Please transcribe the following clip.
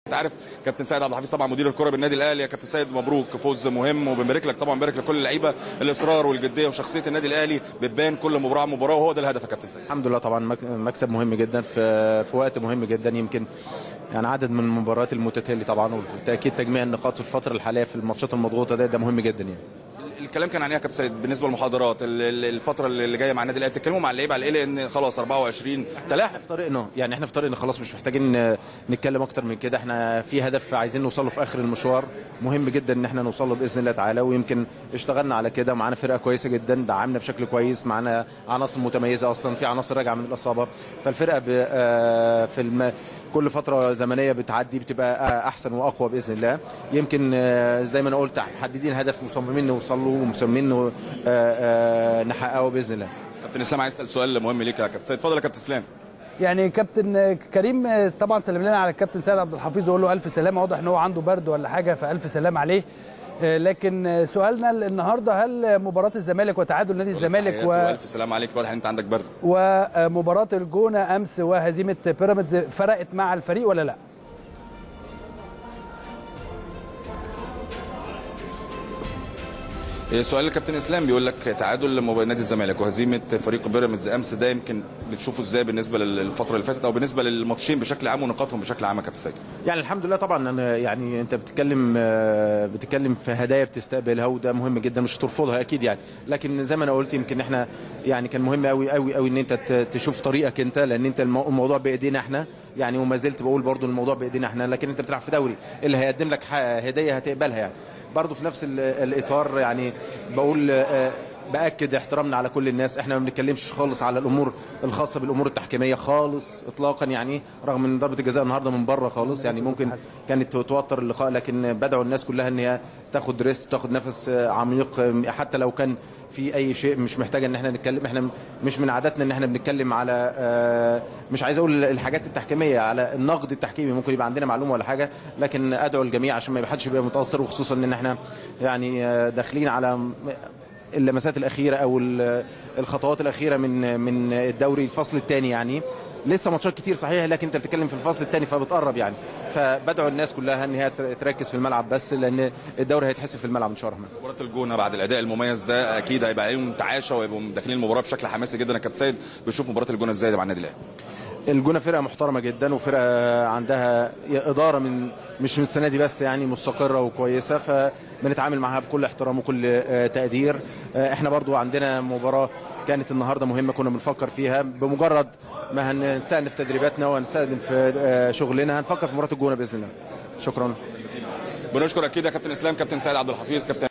انت عارف كابتن سيد عبد الحفيظ طبعا مدير الكره بالنادي الاهلي يا كابتن سيد مبروك فوز مهم وبنبارك لك طبعا بنبارك لكل اللعيبه الاصرار والجديه وشخصيه النادي الاهلي بتبان كل مباراه مباراه وهو ده الهدف يا كابتن سيد الحمد لله طبعا مك- مكسب مهم جدا في في وقت مهم جدا يمكن يعني عدد من المباريات المتتالي طبعا وبالتاكيد تجميع النقاط في الفتره الحاليه في الماتشات المضغوطه ده ده مهم جدا يعني الكلام كان عليها يا كابتن سيد بالنسبه للمحاضرات ال- ال- الفتره اللي جايه مع النادي الاهلي بتتكلموا مع اللعيبه على ايه لان خلاص 24 تلاحق في طريقنا يعني احنا في طريقنا خلاص مش محتاجين آه، نتكلم اكتر من كده احنا في هدف عايزين نوصله في اخر المشوار مهم جدا ان احنا نوصله باذن الله تعالى ويمكن اشتغلنا على كده معانا فرقه كويسه جدا دعمنا بشكل كويس معانا عناصر متميزه اصلا في عناصر راجعه من الاصابه فالفرقه ب- آه، في الم... كل فتره زمنيه بتعدي بتبقى آه، احسن واقوى باذن الله يمكن آه، زي ما انا قلت محددين هدف مصممين نوصل له ومصممين آه، آه، نحققه باذن الله كابتن اسلام عايز اسال سؤال مهم ليك يا كابتن سيد اتفضل يا كابتن اسلام يعني كابتن كريم طبعا سلم لنا على الكابتن سيد عبد الحفيظ وقول له الف سلامه واضح ان هو عنده برد ولا حاجه فالف سلام عليه لكن سؤالنا النهارده هل مباراه الزمالك وتعادل نادي الزمالك تحياتي و... والف سلام عليك واضح ان انت عندك برد ومباراه الجونه امس وهزيمه بيراميدز فرقت مع الفريق ولا لا؟ سؤال الكابتن اسلام بيقول لك تعادل مب- نادي الزمالك وهزيمه فريق بيراميدز امس ده يمكن بتشوفه ازاي بالنسبه للفتره اللي فاتت او بالنسبه للماتشين بشكل عام ونقاطهم بشكل عام يا كابتن سيد يعني الحمد لله طبعا انا يعني انت بتتكلم آه، بتتكلم في هدايا بتستقبلها وده مهم جدا مش هترفضها اكيد يعني لكن زي ما انا قلت يمكن احنا يعني كان مهم قوي قوي قوي ان انت ت- تشوف طريقك انت لان انت المو- الموضوع بايدينا احنا يعني وما زلت بقول برضو الموضوع بايدينا احنا لكن انت بتلعب في دوري اللي هيقدم لك ح- هديه هتقبلها يعني برضو في نفس ال- الاطار يعني بقول آه، باكد احترامنا على كل الناس احنا ما بنتكلمش خالص على الامور الخاصه بالامور التحكيميه خالص اطلاقا يعني رغم ان ضربه الجزاء النهارده من بره خالص يعني ممكن كانت توتر اللقاء لكن بدعو الناس كلها ان هي تاخد ريست تاخد نفس آه، عميق آه، حتى لو كان في اي شيء مش محتاجه ان احنا نتكلم احنا مش من عاداتنا ان احنا بنتكلم على آه، مش عايز اقول الحاجات التحكيميه على النقد التحكيمي ممكن يبقى عندنا معلومه ولا حاجه لكن ادعو الجميع عشان ما حدش يبقى متاثر وخصوصا ان احنا يعني آه، داخلين على اللمسات الاخيره او ال- الخطوات الاخيره من من الدوري الفصل الثاني يعني لسه ماتشات كتير صحيح لكن انت بتتكلم في الفصل الثاني فبتقرب يعني فبدعو الناس كلها ان هي تركز في الملعب بس لان الدوري هيتحسب في الملعب ان شاء الله الرحمن مباراه الجونه بعد الاداء المميز ده اكيد هيبقى عليهم تعاشى ويبقوا داخلين المباراه بشكل حماسي جدا يا كابتن سيد بتشوف مباراه الجونه ازاي مع النادي الاهلي الجونه فرقه محترمه جدا وفرقه عندها اداره من مش من السنه دي بس يعني مستقره وكويسه فبنتعامل معاها بكل احترام وكل آه، تقدير آه، احنا برضو عندنا مباراه كانت النهارده مهمه كنا بنفكر فيها بمجرد ما هنستأنف تدريباتنا وهنستأنف آه، شغلنا هنفكر في مباراه الجونه باذن الله شكرا بنشكر اكيد يا كابتن اسلام كابتن سيد عبد الحفيظ كابتن